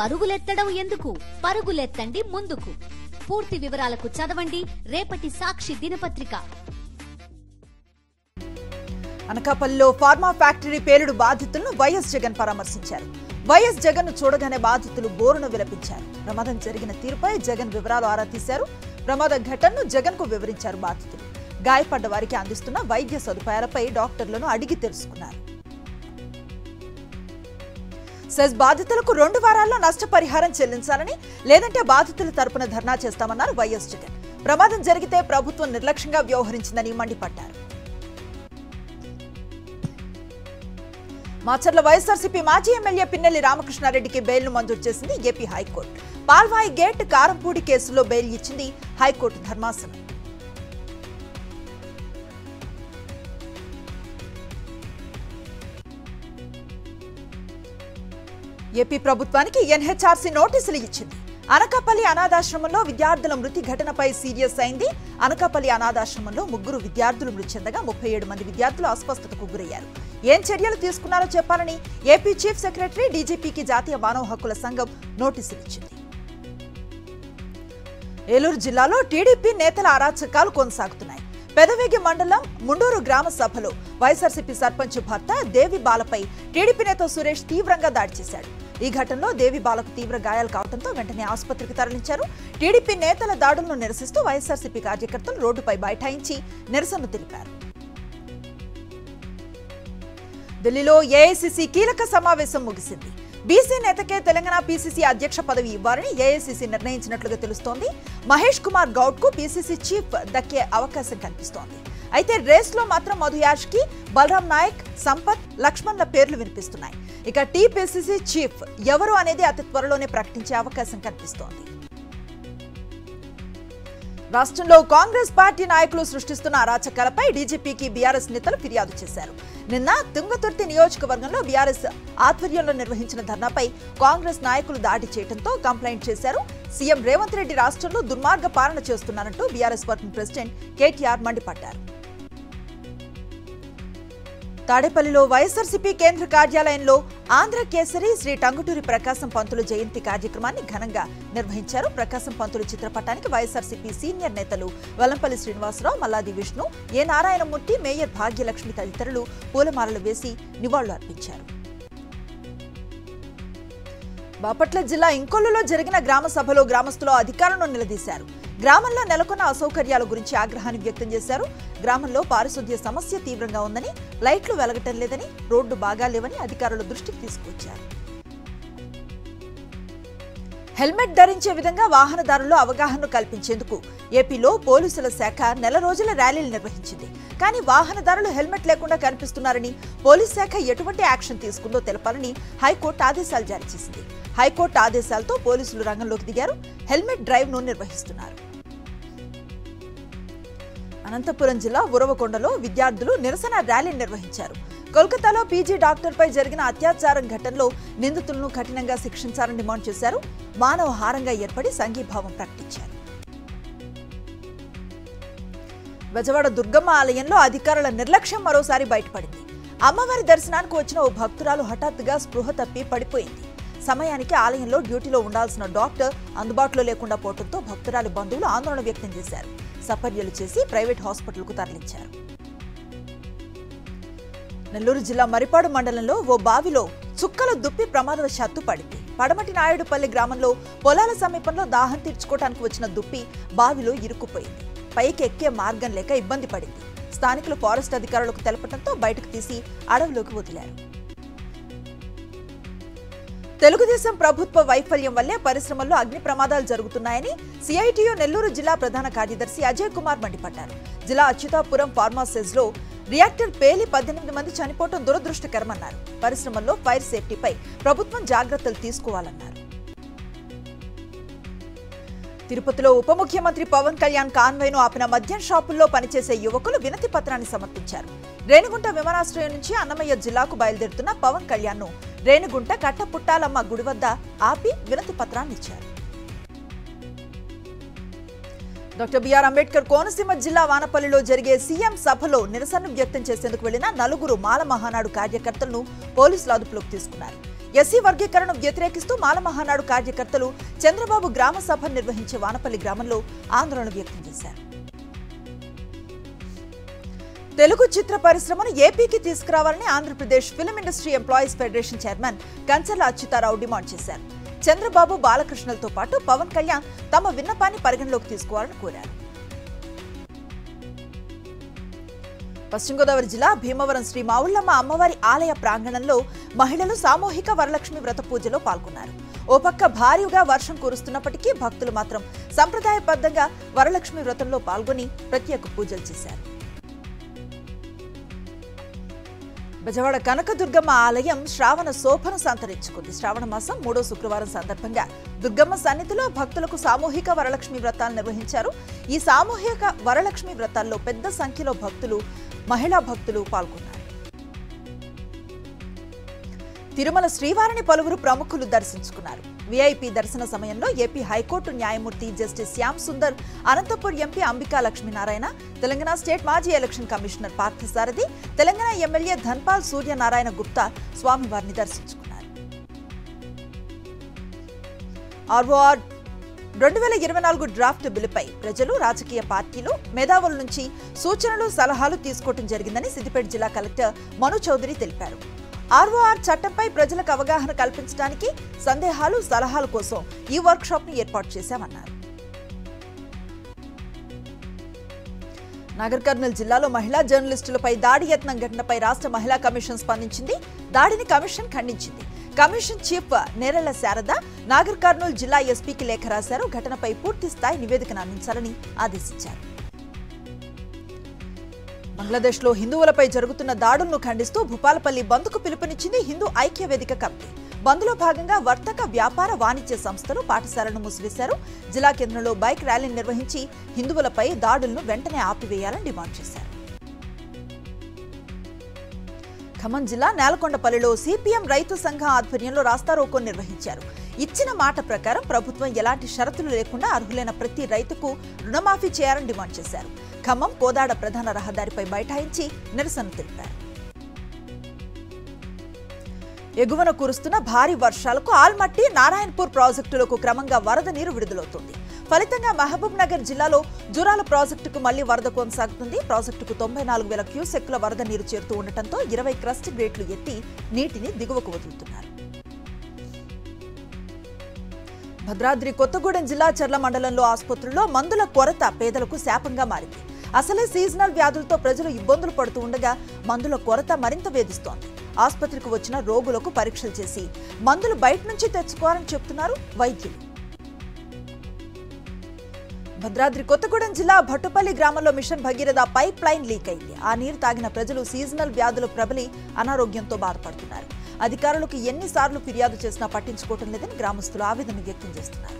పరుగులెత్తడం ఎందుకు పరుగులెత్తండి ముందుకు పూర్తి వివరాలకు చదవండి రేపటి సాక్షి దినపత్రిక అనకాపల్లిలో ఫార్మా ఫ్యాక్టరీ పేలుడు బాధితులను వైఎస్ జగన్ పరామర్శించారు వైఎస్ జగన్ ను చూడగానే బాధితులు బోరును విలపించారు ప్రమాదం జరిగిన తీరుపై జగన్ వివరాలు ఆరా తీశారు ప్రమాద ఘటనను జగన్ కు వివరించారు బాధితులు గాయపడ్డ వారికి అందిస్తున్న వైద్య సదుపాయాలపై డాక్టర్లను అడిగి తెలుసుకున్నారు సెస్ బాధితులకు రెండు వారాల్లో నష్టపరిహారం చెల్లించాలని లేదంటే బాధితుల తరపున ధర్నా చేస్తామన్నారు వైఎస్ జగన్ ప్రమాదం జరిగితే ప్రభుత్వం నిర్లక్ష్యంగా వ్యవహరించిందని మండిపడ్డారు మాచర్ల వైఎస్ఆర్సీపీ మాజీ ఎమ్మెల్యే పిన్నెల్లి రామకృష్ణారెడ్డికి బెయిల్ను మంజూరు చేసింది A P high court Palvai gate Karempudi కేసులో బెయిల్ ఇచ్చింది హైకోర్టు ధర్మాసనం ఏపీ ప్రభుత్వానికి ఎన్హెచ్ఆర్సీ నోటీసులు ఇచ్చింది అనకాపల్లి అనాథాశ్రమంలో విద్యార్థుల మృతి ఘటనపై సీరియస్ అయింది అనకాపల్లి అనాథాశ్రమంలో ముగ్గురు విద్యార్థులు మృతి చెందగా ముప్పై ఏడు మంది విద్యార్థులు అస్వస్థతకు గురయ్యారు ఏం చర్యలు తీసుకున్నారో చెప్పాలని ఏపీ చీఫ్ సెక్రటరీ డీజీపీకి జాతీయ మానవ హక్కుల సంఘం నోటీసులు ఇచ్చింది ఏలూరు జిల్లాలో టీడీపీ నేతల అరాచకాలు కొనసాగుతున్నాయి పెదవేగి మండలం ముండూరు గ్రామ సభలో వైఎస్ఆర్సీపీ సర్పంచ్ భర్త దేవి బాలపై టీడీపీ నేత సురేష్ తీవ్రంగా దాడి చేశాడు ఈ ఘటనలో దేవి బాలకు తీవ్ర గాయాలు కావడంతో వెంటనే ఆసుపత్రికి తరలించారు టీడీపీ నేతల దాడులను నిరసిస్తూ వైఎస్ఆర్సీపీ కార్యకర్తలు రోడ్డుపై బైఠాయించి నిరసన తెలిపారు ఢిల్లీలో ఏఐసీసీ కీలక సమావేశం ముగిసింది బీసీ నేతకే తెలంగాణ పీసీసీ అధ్యక్ష పదవి ఇవ్వాలని ఏఐసీసీ నిర్ణయించినట్లుగా తెలుస్తోంది మహేష్ కుమార్ గౌడ్ కు పీసీసీ చీఫ్ దక్కే అవకాశం కనిపిస్తోంది అయితే రేస్ లో మాత్రం మధు యాష్ కి బలరాం నాయక్ సంపత్ లక్ష్మణ్ల పేర్లు వినిపిస్తున్నాయి ఇక టీపీసీసీ చీఫ్ ఎవరు అనేది అతి త్వరలోనే ప్రకటించే అవకాశం కనిపిస్తోంది రాష్ట్రంలో కాంగ్రెస్ పార్టీ నాయకులు సృష్టిస్తున్న అరాచకాలపై డీజీపీకి బీఆర్ఎస్ నేతలు ఫిర్యాదు చేశారు నిన్న తుంగతుర్తి నియోజకవర్గంలో బీఆర్ఎస్ ఆధ్వర్యంలో నిర్వహించిన ధర్నాపై కాంగ్రెస్ నాయకులు దాడి చేయడంతో కంప్లైంట్ చేశారు సీఎం రేవంత్ రెడ్డి రాష్ట్రంలో దుర్మార్గ పాలన చేస్తున్నారంటూ బీఆర్ఎస్ వర్కింగ్ ప్రెసిడెంట్ కేటీఆర్ మండిపడ్డారు తాడేపల్లిలో వైఎస్ఆర్సీపీ కేంద్ర కార్యాలయంలో ఆంధ్ర కేసరి శ్రీ టంగుటూరి ప్రకాశం పంతులు జయంతి కార్యక్రమాన్ని ఘనంగా నిర్వహించారు ప్రకాశం పంతులు చిత్రపటానికి వైఎస్ఆర్సీపీ సీనియర్ నేతలు వలంపల్లి శ్రీనివాసరావు మల్లాది విష్ణు ఏ నారాయణమూర్తి మేయర్ భాగ్యలక్ష్మి తదితరులు పూలమాలలు వేసి నివాళులు అర్పించారు బాపట్ల జిల్లా ఇంకొల్లులో జరిగిన గ్రామ సభలో గ్రామస్తులు అధికారులను నిలదీశారు గ్రామంలో నెలకొన్న అసౌకర్యాల గురించి ఆగ్రహాన్ని వ్యక్తం చేశారు గ్రామంలో పారిశుద్ధ్య సమస్య తీవ్రంగా ఉందని లైట్లు వెలగటం లేదని రోడ్డు బాగా లేవని అధికారుల దృష్టికి తీసుకొచ్చారు హెల్మెట్ ధరించే విధంగా వాహనదారుల్లో అవగాహన కల్పించేందుకు ఏపీలో పోలీసుల శాఖ నెల రోజుల ర్యాలీలు నిర్వహించింది కానీ వాహనదారులు హెల్మెట్ లేకుండా కనిపిస్తున్నారని పోలీస్ శాఖ ఎటువంటి యాక్షన్ తీసుకుందో తెలపాలని హైకోర్టు ఆదేశాలు జారీ చేసింది హైకోర్టు ఆదేశాలతో పోలీసులు రంగంలోకి దిగారు హెల్మెట్ డ్రైవ్ ను నిర్వహిస్తున్నారు అనంతపురం జిల్లా ఉరవకొండలో విద్యార్థులు నిరసన ర్యాలీ నిర్వహించారు కోల్కతాలో పీజీ డాక్టర్పై జరిగిన అత్యాచారం ఘటనలో నిందితులను కఠినంగా శిక్షించాలని డిమాండ్ చేశారు మానవ హారంగా ఏర్పడి సంఘీభావం ప్రకటించారు బెజవాడ దుర్గమ్మ ఆలయంలో అధికారుల నిర్లక్ష్యం మరోసారి బయటపడింది అమ్మవారి దర్శనానికి వచ్చిన ఓ భక్తురాలు హఠాత్తుగా స్పృహ తప్పి పడిపోయింది సమయానికి ఆలయంలో డ్యూటీలో ఉండాల్సిన డాక్టర్ అందుబాటులో లేకుండా పోవడంతో భక్తురాలి బంధువులు ఆందోళన వ్యక్తం చేశారు సపర్యలు చేసి ప్రైవేట్ హాస్పిటల్కు తరలించారు నెల్లూరు జిల్లా మరిపాడు మండలంలో ఓ బావిలో చుక్కల దుప్పి ప్రమాదవశాత్తు పడింది పడమటి నాయుడుపల్లి గ్రామంలో పొలాల సమీపంలో దాహం తీర్చుకోవడానికి వచ్చిన దుప్పి బావిలో ఇరుక్కుపోయింది పైకి ఎక్కే మార్గం లేక ఇబ్బంది పడింది స్థానికులు ఫారెస్ట్ అధికారులకు తెలపడంతో బయటకు తీసి అడవిలోకి వదిలారు తెలుగుదేశం ప్రభుత్వ వైఫల్యం వల్లే పరిశ్రమల్లో అగ్ని ప్రమాదాలు జరుగుతున్నాయని సిఐటియు నెల్లూరు జిల్లా ప్రధాన కార్యదర్శి అజయ్ కుమార్ మండిపడ్డారు జిల్లా అచ్యుతాపురం ఫార్మాసెస్ లో రియాక్టర్ పేలి పద్దెనిమిది మంది చనిపోవడం దురదృష్టకరమన్నారు పరిశ్రమల్లో ఫైర్ సేఫ్టీపై ప్రభుత్వం జాగ్రత్తలు తీసుకోవాలన్నారు తిరుపతిలో ఉప ముఖ్యమంత్రి పవన్ కళ్యాణ్ కాన్వైను ఆపిన మద్యం షాపుల్లో పనిచేసే యువకులు వినతి పత్రాన్ని సమర్పించారు రేణిగుంట విమానాశ్రయం నుంచి అన్నమయ్య జిల్లాకు బయలుదేరుతున్న పవన్ కళ్యాణ్ ను రేణిగుంట కట్టపుట్టాలమ్మ గుడి వద్ద ఆపి వినతి పత్రాన్ని ఇచ్చారు డాక్టర్ బిఆర్ అంబేద్కర్ కోనసీమ జిల్లా వానపల్లిలో జరిగే సీఎం సభలో నిరసన వ్యక్తం చేసేందుకు వెళ్లిన నలుగురు మాల మహానాడు కార్యకర్తలను పోలీసులు అదుపులోకి తీసుకున్నారు ఎస్సీ వర్గీకరణను వ్యతిరేకిస్తూ మాల మహానాడు కార్యకర్తలు చంద్రబాబు గ్రామ సభ నిర్వహించే వానపల్లి గ్రామంలో ఆందోళన వ్యక్తం చేశారు తెలుగు చిత్ర పరిశ్రమను ఏపీకి తీసుకురావాలని Andhra Pradesh film industry employees federation chairman Kancharla Achyuta Rao demand చేశారు చంద్రబాబు బాలకృష్ణలతో పాటు పవన్ కళ్యాణ్ తమ విన్నపాన్ని పరిగణలోకి తీసుకోవాలని కోరారు పశ్చిమ గోదావరి జిల్లా భీమవరం శ్రీ మావుళ్ళమ్మ అమ్మవారి ఆలయ ప్రాంగణంలో మహిళలు సామూహిక వరలక్ష్మి వ్రత పూజలో పాల్గొన్నారు ఓ పక్క భారీగా వర్షం కురుస్తున్నప్పటికీ భక్తులు మాత్రం సంప్రదాయబద్ధంగా వరలక్ష్మి వ్రతంలో పాల్గొని ప్రత్యేక పూజలు చేశారు బెజవాడ కనకదుర్గమ్మ ఆలయం శ్రావణ శోభను సంతరించుకుంది శ్రావణ మాసం మూడో శుక్రవారం సందర్భంగా దుర్గమ్మ సన్నిధిలో భక్తులకు సామూహిక వరలక్ష్మి వ్రతాలు నిర్వహించారు ఈ సామూహిక వరలక్ష్మి వ్రతాల్లో పెద్ద సంఖ్యలో భక్తులు మహిళా భక్తులు పాల్గొన్నారు తిరుమల శ్రీవారిని పలువురు ప్రముఖులు దర్శించుకున్నారు వీఐపీ దర్శన సమయంలో ఏపీ హైకోర్టు న్యాయమూర్తి justice Shyam Sundar Anantapur M P Ambika Lakshminarayana Telangana state మాజీ election commissioner Parthasarathy Telangana M L A Dhanpal Suryanarayana Gupta స్వామివారిని దర్శించుకున్నారు ఆర్ఓఆర్ రెండు వేల ఇరవై నాలుగు డ్రాఫ్ట్ బిల్లుపై ప్రజలు రాజకీయ పార్టీలు మేధావుల నుంచి సూచనలు సలహాలు తీసుకోవడం జరిగిందని సిద్దిపేట జిల్లా కలెక్టర్ మను చౌదరి తెలిపారు ఆర్ఓఆర్ చట్టంపై ప్రజలకు అవగాహన కల్పించడానికి సందేహాలు సలహాల కోసం ఈ వర్క్ షాప్ ను ఏర్పాటు చేశామన్నారు నాగర్ కర్నూలు జిల్లాలో మహిళా జర్నలిస్టులపై దాడి యత్నం ఘటనపై రాష్ట్ర మహిళా కమిషన్ స్పందించింది దాడిని కమిషన్ ఖండించింది కమిషన్ చీఫ్ నేరెళ్ల శారద నాగర్ కర్నూలు జిల్లా ఎస్పీకి లేఖ రాశారు ఘటనపై పూర్తి స్థాయి నివేదికను అందించాలని ఆదేశించారు బంగ్లాదేశ్లో హిందువులపై జరుగుతున్న దాడులను ఖండిస్తూ భూపాలపల్లి బంద్కు పిలుపునిచ్చింది హిందూ ఐక్య వేదిక కమిటీ బంద్లో భాగంగా వర్తక వ్యాపార వాణిజ్య సంస్థలు పాఠశాలను మూసివేశారు జిల్లా కేంద్రంలో బైక్ ర్యాలీని నిర్వహించి హిందువులపై దాడులను వెంటనే ఆపివేయాలని డిమాండ్ చేశారు ఖమ్మం జిల్లా నేలకొండపల్లిలో సిపిఎం రైతు సంఘం ఆధ్వర్యంలో రాస్తారోకో నిర్వహించారు ఇచ్చిన మాట ప్రకారం ప్రభుత్వం ఎలాంటి షరతులు లేకుండా అర్హులైన ప్రతి రైతుకు రుణమాఫీ చేయాలని డిమాండ్ చేశారు ఖమ్మం కోదాడ ప్రధాన రహదారిపై బైఠాయించి నిరసన తెలిపారు ఎగువన కురుస్తున్న భారీ వర్షాలకు ఆల్మట్టి నారాయణపూర్ ప్రాజెక్టులకు క్రమంగా వరద నీరు విడుదలవుతోంది ఫలితంగా మహబూబ్ నగర్ జిల్లాలో జురాల ప్రాజెక్టుకు మళ్లీ వరద కొనసాగుతుంది ప్రాజెక్టుకు తొంభై నాలుగు వేల క్యూసెక్కుల వరద నీరు చేరుతూ ఉండటంతో ఇరవై క్రస్ట్ గ్రేట్లు ఎత్తి నీటిని దిగువకు వదులుతున్నారు భద్రాద్రి కొత్తగూడెం జిల్లా చర్ల మండలంలో ఆసుపత్రుల్లో మందుల కొరత పేదలకు శాపంగా మారింది అసలే సీజనల్ వ్యాధులతో ప్రజలు ఇబ్బందులు పడుతూ ఉండగా మందుల కొరత మరింత వేధిస్తోంది ఆసుపత్రికి వచ్చిన రోగులకు పరీక్షలు చేసి మందులు బయట నుంచి తెచ్చుకోవాలని చెప్తున్నారు వైద్యులు భద్రాద్రి కొత్తగూడెం జిల్లా భట్టుపల్లి గ్రామంలో mission Bhagiratha pipeline leak అయింది ఆ నీరు తాగిన ప్రజలు సీజనల్ వ్యాధులు ప్రబలి అనారోగ్యంతో బాధపడుతున్నారు అధికారులకు ఎన్నిసార్లు ఫిర్యాదు చేసినా పట్టించుకోవటం లేదని గ్రామస్తులు ఆవేదన వ్యక్తం చేస్తున్నారు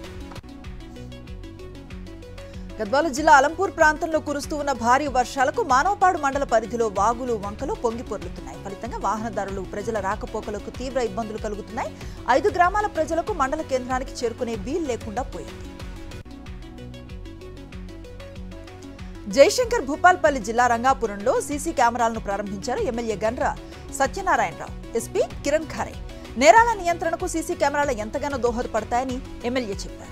గద్వాల జిల్లా అలంపూర్ ప్రాంతంలో కురుస్తూ ఉన్న భారీ వర్షాలకు మానవపాడు మండల పరిధిలో వాగులు వంకలు పొంగి పొర్లుతున్నాయి ఫలితంగా వాహనదారులు ప్రజల రాకపోకలకు తీవ్ర ఇబ్బందులు కలుగుతున్నాయి ఐదు గ్రామాల ప్రజలకు మండల కేంద్రానికి చేరుకునే వీలు లేకుండా పోయింది జయశంకర్ భూపాల్పల్లి జిల్లా రంగాపురంలో సీసీ కెమెరాలను ప్రారంభించారు ఎమ్మెల్యే గండ్ర సత్యనారాయణరావు ఎస్పీ కిరణ్ ఖారే నేరాల నియంత్రణకు సీసీ కెమెరాలు ఎంతగానో దోహదపడతాయని ఎమ్మెల్యే చెప్పారు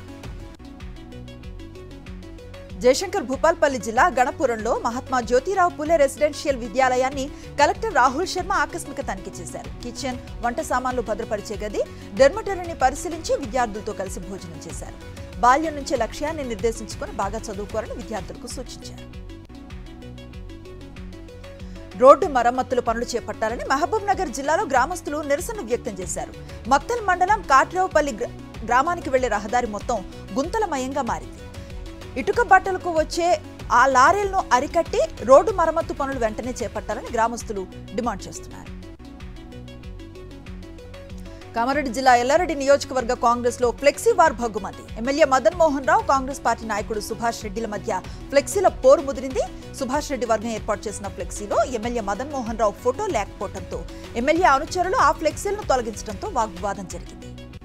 జయశంకర్ భూపాల్పల్లి జిల్లా గణపురంలో మహాత్మా జ్యోతిరావు పులే రెసిడెన్షియల్ విద్యాలయాన్ని కలెక్టర్ రాహుల్ శర్మ ఆకస్మిక తనిఖీ చేశారు కిచెన్ వంట సామాన్లు భద్రపరిచే గది డెర్మటరీని పరిశీలించి విద్యార్థులతో కలిసి భోజనం చేశారు బాల్యం నుంచే లక్ష్యాన్ని నిర్దేశించుకొని బాగా చదువుకోవాలని విద్యార్థులకు సూచించారు రోడ్డు మరమ్మతులు పనులు చేపట్టాలని మహబూబ్ నగర్ జిల్లాలో గ్రామస్తులు నిరసన వ్యక్తం చేశారు మక్తల్ మండలం కాట్రావుపల్లి గ్రా- గ్రామానికి వెళ్లే రహదారి మొత్తం గుంతలమయంగా మారింది ఇటుక బట్టలకు వచ్చే ఆ లారీలను అరికట్టి రోడ్డు మరమ్మతు పనులు వెంటనే చేపట్టాలని గ్రామస్తులు డిమాండ్ చేస్తున్నారు కామారెడ్డి జిల్లా ఎల్లారెడ్డి నియోజకవర్గ కాంగ్రెస్ లో ఫ్లెక్సీ వార్ భగ్గుమంది ఎమ్మెల్యే మదన్ మోహన్ రావు కాంగ్రెస్ పార్టీ నాయకుడు సుభాష్ రెడ్డిల మధ్య ఫ్లెక్సీల పోరు ముదిరింది సుభాష్ రెడ్డి వర్గం ఏర్పాటు చేసిన ఫ్లెక్సీలో ఎమ్మెల్యే మదన్ మోహన్ రావు ఫోటో లేకపోవడంతో ఎమ్మెల్యే అనుచరులు ఆ ఫ్లెక్సీలను తొలగించడంతో వాగ్వివాదం జరిగింది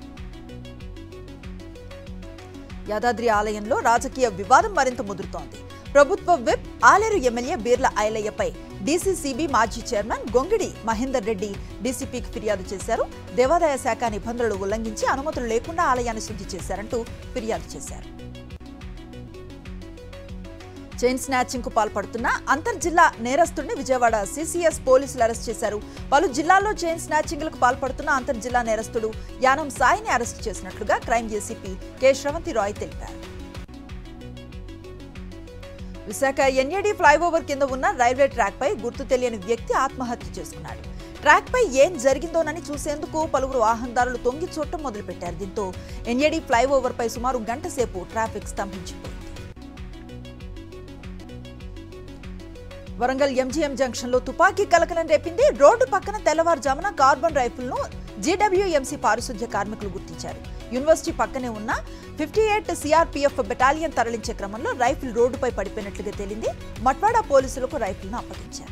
యాదాద్రి ఆలయంలో రాజకీయ వివాదం మరింత ముదురుతోంది ప్రభుత్వ విప్ ఆలేరు ఎమ్మెల్యే బీర్ల ఐలయ్యపై డీసీసీబీ మాజీ చైర్మన్ గొంగిడి మహేందర్ రెడ్డి డీసీపీకి ఫిర్యాదు చేశారు దేవాదాయ శాఖ నిబంధనలు ఉల్లంఘించి అనుమతులు లేకుండా ఆలయాన్ని శుద్ధి చేశారంటూ ఫిర్యాదు చేశారు చైన్ స్నాచింగ్ కు పాల్పడుతున్న అంతర్జిల్లా నేరస్తుడిని విజయవాడ సిసిఎస్ పోలీసులు అరెస్ట్ చేశారు పలు జిల్లాల్లో చైన్ స్నాచింగ్లకు పాల్పడుతున్న అంతర్జిల్లా నేరస్తుడు యానం సాయిని అరెస్ట్ చేసినట్లుగా crime ACP K Sravanthi Roy తెలిపారు విశాఖ ఎన్ఏడి ఫ్లైఓవర్ కింద ఉన్న రైల్వే ట్రాక్ పై గుర్తు తెలియని వ్యక్తి ఆత్మహత్య చేసుకున్నాడు ట్రాక్ పై ఏం జరిగిందోనని చూసేందుకు పలువురు వాహనదారులు తొంగి చూడటం మొదలుపెట్టారు దీంతో ఎన్ఏడి ఫ్లైఓవర్ పై సుమారు గంట సేపు ట్రాఫిక్ స్తంభించిపోయింది వరంగల్ ఎంజీఎం జంక్షన్ లో తుపాకీ కలకలం రేపింది రోడ్డు పక్కన తెల్లవారుజామున కార్బన్ రైఫిల్ ను జీడబ్ల్యూఎంసీ పారిశుధ్య కార్మికులు గుర్తించారు యూనివర్సిటీ పక్కనే ఉన్న ఫిఫ్టీ ఎయిట్ సిఆర్పీఎఫ్ బెటాలియన్ తరలించే క్రమంలో రైఫిల్ రోడ్డుపై పడిపోయినట్లుగా తేలింది మట్వాడా పోలీసులకు రైఫిల్ ను అప్పగించారు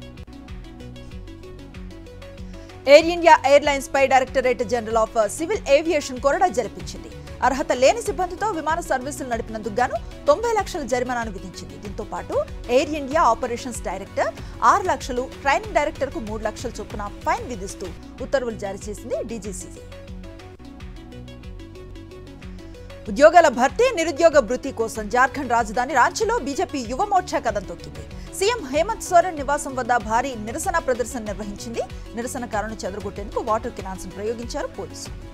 ఎయిర్ ఇండియా ఎయిర్లైన్స్ పై directorate general of civil aviation కొరడా జరిపించింది అర్హత లేని సిబ్బందితో విమాన సర్వీసులు నడిపినందుకు గాను తొంభై లక్షల జరిమానాను విధించింది దీంతో పాటు ఎయిర్ ఇండియా ఆపరేషన్స్ డైరెక్టర్ ఆరు లక్షలు ట్రైనింగ్ డైరెక్టర్ కు మూడు లక్షల చొప్పున ఫైన్ విధిస్తూ ఉత్తర్వులు జారీ చేసింది డీజీసీసీ ఉద్యోగాల భర్తీ నిరుద్యోగ భృతి కోసం జార్ఖండ్ రాజధాని రాంచీలో బీజేపీ యువ మోర్చా కథం తొక్కింది సీఎం హేమంత్ సోరెన్ నివాసం వద్ద భారీ నిరసన ప్రదర్శన నిర్వహించింది నిరసనకారులను చెదరగొట్టేందుకు వాటర్ కెనాన్స్ ప్రయోగించారు పోలీసులు